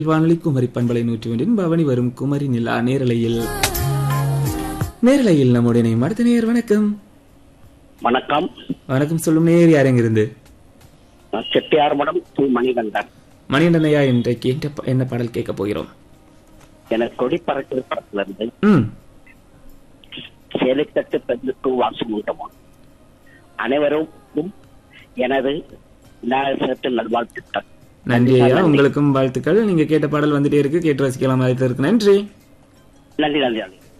வானொலி குமரி பண்பலை நூற்றி ஒன்றின் பவனி வரும் குமரி நிலா நேரலையில் நேரலையில் நம்முடைய இணையம் அடுத்த நேர் வணக்கம் வணக்கம் வணக்கம் சொல்லும் நேர் யார் எங்கிருந்து நான் செட்டியார்மடம் தி மணிகண்டன் மணிகண்டனையா இன்றைக்கு என்ன ப- என்ன பாடல் கேட்க போகிறோம் எனக்கு கொடி பறக்கிற படத்துல இருந்து ம் சேலைத்தட்டு பெண்ணுக்கு வாசு மூட்டமா அனைவரும் எனது விநாயகர் சதுர்த்தி நல்வாழ்த்துக்கள் நன்றி ஐயா உங்களுக்கும் வாழ்த்துக்கள் நீங்க கேட்ட பாடல் வந்துட்டே இருக்கு கேட்டு ரசிக்கலாம் அழைத்ததற்கு நன்றி நன்றி நன்றி நன்றி